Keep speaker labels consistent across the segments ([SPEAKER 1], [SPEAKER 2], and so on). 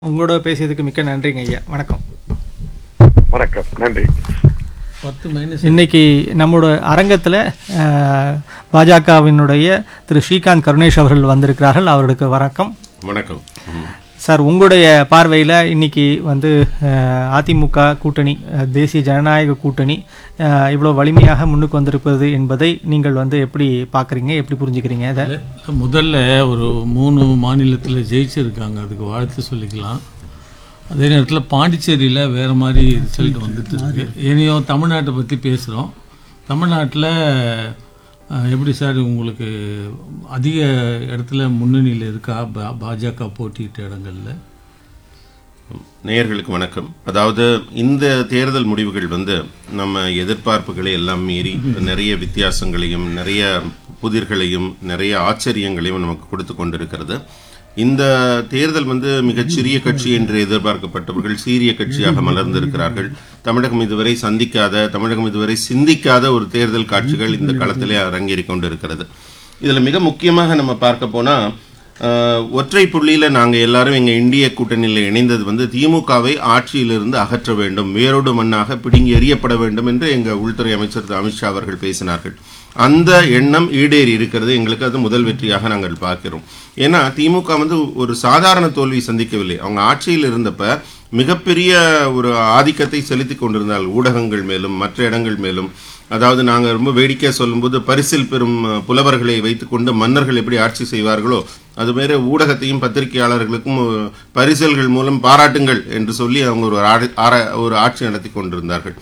[SPEAKER 1] உங்களோட பேசியதுக்கு மிக்க நன்றிங்க ஐயா வணக்கம்
[SPEAKER 2] வணக்கம் நன்றி
[SPEAKER 3] பத்து மைனஸ்
[SPEAKER 1] இன்னைக்கு நம்மளோட அரங்கத்தில் பாஜகவினுடைய திரு ஸ்ரீகாந்த் கருணேஷ் அவர்கள் வந்திருக்கிறார்கள் அவர்களுக்கு வணக்கம்
[SPEAKER 4] வணக்கம் ம்.
[SPEAKER 1] சார் உங்களுடைய பார்வையில் இன்னைக்கு வந்து அஹ், அதிமுக கூட்டணி அஹ், தேசிய ஜனநாயக கூட்டணி அஹ், இவ்வளோ வலிமையாக முன்னுக்கு வந்திருப்பது என்பதை நீங்கள் வந்து எப்படி பார்க்குறீங்க எப்படி புரிஞ்சுக்கிறீங்க இதை
[SPEAKER 3] முதல்ல ஒரு மூணு மாநிலத்தில் ஜெயிச்சிருக்காங்க அதுக்கு வாழ்த்து சொல்லிக்கலாம் அதே நேரத்தில் பாண்டிச்சேரியில் வேறு மாதிரி ரிசல்ட் வந்துட்டு இருக்கு இனியோ தமிழ்நாட்டை பற்றி பேசுகிறோம் தமிழ்நாட்டில் எப்படி சார் உங்களுக்கு அதிக இடத்துல முன்னணியில் இருக்கா பா- பாஜக போட்டியிட்ட இடங்கள்ல
[SPEAKER 4] நேயர்களுக்கு வணக்கம் அதாவது இந்த தேர்தல் முடிவுகள் வந்து நம்ம எதிர்பார்ப்புகளை எல்லாம் மீறி நிறைய வித்தியாசங்களையும் நிறைய புதிர்களையும் நிறைய ஆச்சரியங்களையும் நமக்கு கொடுத்து கொண்டிருக்கிறது இந்த தேர்தல் வந்து மிகச்சிறிய கட்சி என்று எதிர்பார்க்கப்பட்டவர்கள் சீரிய கட்சியாக மலர்ந்திருக்கிறார்கள் தமிழகம் இதுவரை சந்திக்காத தமிழகம் இதுவரை சிந்திக்காத ஒரு தேர்தல் காட்சிகள் இந்த களத்திலே அரங்கேறிக் கொண்டிருக்கிறது இதுல மிக முக்கியமாக நம்ம பார்க்க போனா ஆஹ், ஒற்றை புள்ளியில நாங்க எல்லாரும் எங்க இந்திய கூட்டணியில் இணைந்தது வந்து திமுகவை ஆட்சியிலிருந்து அகற்ற வேண்டும் வேரோடு மண்ணாக பிடுங்கி எறியப்பட வேண்டும் என்று எங்க உள்துறை அமைச்சர் திரு அமித்ஷா அவர்கள் பேசினார்கள் அந்த எண்ணம் ஈடேறி இருக்கிறது எங்களுக்கு அது முதல் வெற்றியாக நாங்கள் பார்க்கிறோம் ஏன்னா திமுக வந்து ஒரு சாதாரண தோல்வி சந்திக்கவில்லை அவங்க ஆட்சியில் இருந்தப்ப மிகப்பெரிய ஒரு ஆதிக்கத்தை செலுத்தி கொண்டிருந்தால் ஊடகங்கள் மேலும் மற்ற இடங்கள் மேலும் அதாவது நாங்கள் ரொம்ப வேடிக்கையாக சொல்லும்போது பரிசில் பெறும் அஹ், புலவர்களை வைத்துக்கொண்டு மன்னர்கள் எப்படி ஆட்சி செய்வார்களோ அது மாரி ஊடகத்தையும் பத்திரிகையாளர்களுக்கும் அஹ், பரிசில்கள் மூலம் பாராட்டுங்கள் என்று சொல்லி அவங்க ஒரு ஆடு- ஆர- ஒரு ஆட்சி நடத்தி கொண்டிருந்தார்கள்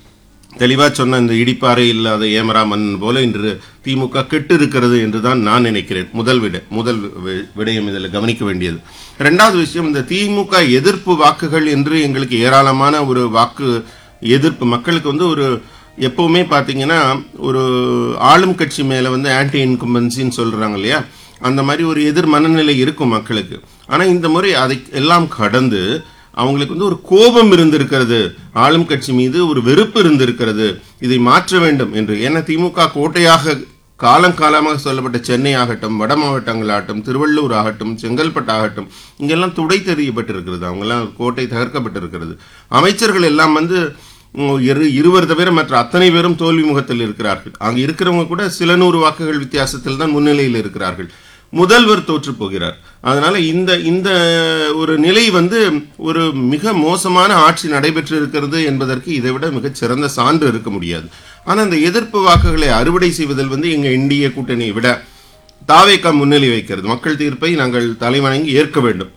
[SPEAKER 4] தெளிவா சொன்ன இந்த இடிப்பாறை இல்லாத ஏமரா மன்னன் போல இன்று திமுக கெட்டு இருக்கிறது என்று தான் நான் நினைக்கிறேன் முதல் விட முதல் வி- விடயம் இதில் கவனிக்க வேண்டியது இரண்டாவது விஷயம் இந்த திமுக எதிர்ப்பு வாக்குகள் என்று எங்களுக்கு ஏராளமான ஒரு வாக்கு எதிர்ப்பு மக்களுக்கு வந்து ஒரு எப்பவுமே பாத்தீங்கன்னா ஒரு ஆளும் கட்சி மேல வந்து ஆன்டி இன்கம்பன்சின்னு சொல்றாங்க இல்லையா அந்த மாதிரி ஒரு எதிர் மனநிலை இருக்கும் மக்களுக்கு ஆனா இந்த முறை அதை எல்லாம் கடந்து அவங்களுக்கு வந்து ஒரு கோபம் இருந்திருக்கிறது ஆளும் கட்சி மீது ஒரு வெறுப்பு இருந்திருக்கிறது இதை மாற்ற வேண்டும் என்று ஏன்னா திமுக கோட்டையாக காலம் காலமாக சொல்லப்பட்ட சென்னை ஆகட்டும் வட மாவட்டங்கள் ஆகட்டும் திருவள்ளூர் ஆகட்டும் செங்கல்பட்டு ஆகட்டும் இங்கெல்லாம் துடை தெரியப்பட்டிருக்கிறது அவங்கெல்லாம் கோட்டை தகர்க்கப்பட்டிருக்கிறது அமைச்சர்கள் எல்லாம் வந்து உம், இரு இருவர் தவிர மற்ற அத்தனை பேரும் தோல்வி முகத்தில் இருக்கிறார்கள் அங்க இருக்கிறவங்க கூட சில நூறு வாக்குகள் வித்தியாசத்தில் தான் முன்னிலையில் இருக்கிறார்கள் முதல்வர் தோற்று போகிறார் அதனால இந்த இந்த ஒரு நிலை வந்து ஒரு மிக மோசமான ஆட்சி நடைபெற்று இருக்கிறது என்பதற்கு இதை விட மிகச் சிறந்த சான்று இருக்க முடியாது ஆனா இந்த எதிர்ப்பு வாக்குகளை அறுவடை செய்வதில் வந்து எங்க இந்திய கூட்டணியை விட தாவேக்கா முன்னிலை வைக்கிறது மக்கள் தீர்ப்பை நாங்கள் தலைவணங்கி ஏற்க வேண்டும்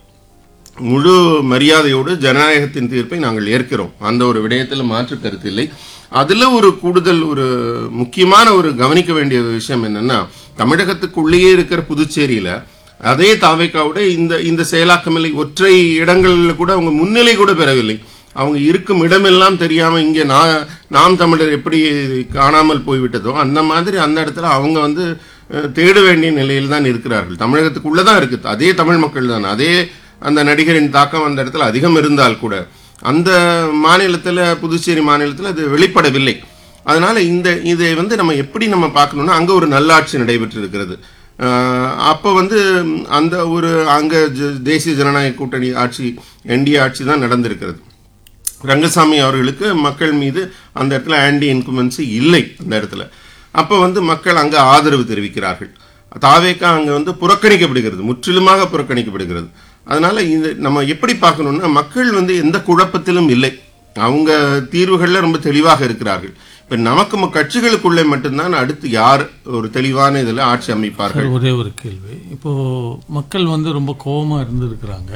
[SPEAKER 4] முழு மரியாதையோடு ஜனநாயகத்தின் தீர்ப்பை நாங்கள் ஏற்கிறோம் அந்த ஒரு விடயத்தில் மாற்று கருத்தில்லை அதுல ஒரு கூடுதல் ஒரு முக்கியமான ஒரு கவனிக்க வேண்டிய விஷயம் என்னன்னா தமிழகத்துக்குள்ளேயே இருக்கிற புதுச்சேரியில அதே தாவைக்காவோட இந்த இந்த செயலாக்கமில்லை ஒற்றை இடங்களில் கூட அவங்க முன்னிலை கூட பெறவில்லை அவங்க இருக்கும் இடமெல்லாம் தெரியாம இங்க நான் நாம் தமிழர் எப்படி காணாமல் போய்விட்டதோ அந்த மாதிரி அந்த இடத்துல அவங்க வந்து அஹ், தேட வேண்டிய நிலையில் தான் இருக்கிறார்கள் தமிழகத்துக்குள்ள தான் இருக்கு அதே தமிழ் மக்கள் தான் அதே அந்த நடிகரின் தாக்கம் அந்த இடத்துல அதிகம் இருந்தால் கூட அந்த மாநிலத்துல புதுச்சேரி மாநிலத்துல அது வெளிப்படவில்லை அதனால இந்த இதை வந்து நம்ம எப்படி நம்ம பார்க்கணும்னா அங்க ஒரு நல்லாட்சி நடைபெற்று இருக்கிறது ஆஹ் அப்ப வந்து அந்த ஒரு அங்க ஜ- தேசிய ஜனநாயக கூட்டணி ஆட்சி என்டிஏ ஆட்சி தான் நடந்திருக்கிறது ரங்கசாமி அவர்களுக்கு மக்கள் மீது அந்த இடத்துல ஆன்டி இன்குமென்சி இல்லை அந்த இடத்துல அப்ப வந்து மக்கள் அங்க ஆதரவு தெரிவிக்கிறார்கள் தாவேக்கா அங்க வந்து புறக்கணிக்கப்படுகிறது முற்றிலுமாக புறக்கணிக்கப்படுகிறது அதனால இந்த நம்ம எப்படி பார்க்கணும்னா மக்கள் வந்து எந்த குழப்பத்திலும் இல்லை அவங்க தீர்வுகள்ல ரொம்ப தெளிவாக இருக்கிறார்கள் இப்ப நமக்கு ம- கட்சிகளுக்குள்ளே மட்டும்தான் அடுத்து யார் ஒரு தெளிவான இதுல ஆட்சி அமைப்பார்கள்
[SPEAKER 3] சார் ஒரே ஒரு கேள்வி இப்போ மக்கள் வந்து ரொம்ப கோபமா இருந்திருக்கிறாங்க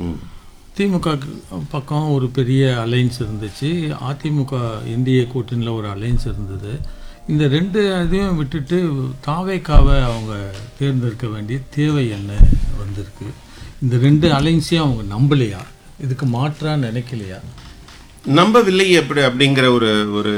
[SPEAKER 3] திமுக பக்கம் ஒரு பெரிய அலைன்ஸ் இருந்துச்சு அதிமுக இந்திய கூட்டணியில் ஒரு அலைன்ஸ் இருந்தது இந்த ரெண்டு இதையும் விட்டுட்டு தாவேக்காவை அவங்க தேர்ந்தெடுக்க வேண்டிய தேவை என்ன வந்திருக்கு இந்த ரெண்டு அலைன்ஸையும் அவங்க நம்பலையா இதுக்கு மாற்றா நினைக்கலையா
[SPEAKER 4] நம்பவில்லை எப்படி அப்படிங்கிற ஒரு ஒரு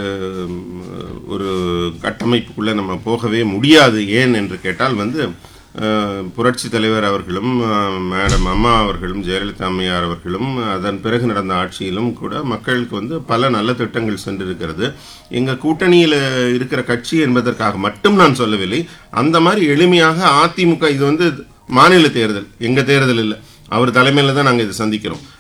[SPEAKER 4] ஒரு கட்டமைப்புக்குள்ள நம்ம போகவே முடியாது ஏன் என்று கேட்டால் வந்து அஹ், புரட்சி தலைவர் அவர்களும் அஹ், மேடம் அம்மா அவர்களும் ஜெயலலிதா அம்மையார் அவர்களும் அதன் பிறகு நடந்த ஆட்சியிலும் கூட மக்களுக்கு வந்து பல நல்ல திட்டங்கள் சென்றிருக்கிறது எங்க கூட்டணியில இருக்கிற கட்சி என்பதற்காக மட்டும் நான் சொல்லவில்லை அந்த மாதிரி எளிமையாக அதிமுக இது வந்து மாநில தேர்தல் எங்க தேர்தல் இல்லை அவர் தலைமையில தான் நாங்க இதை சந்திக்கிறோம்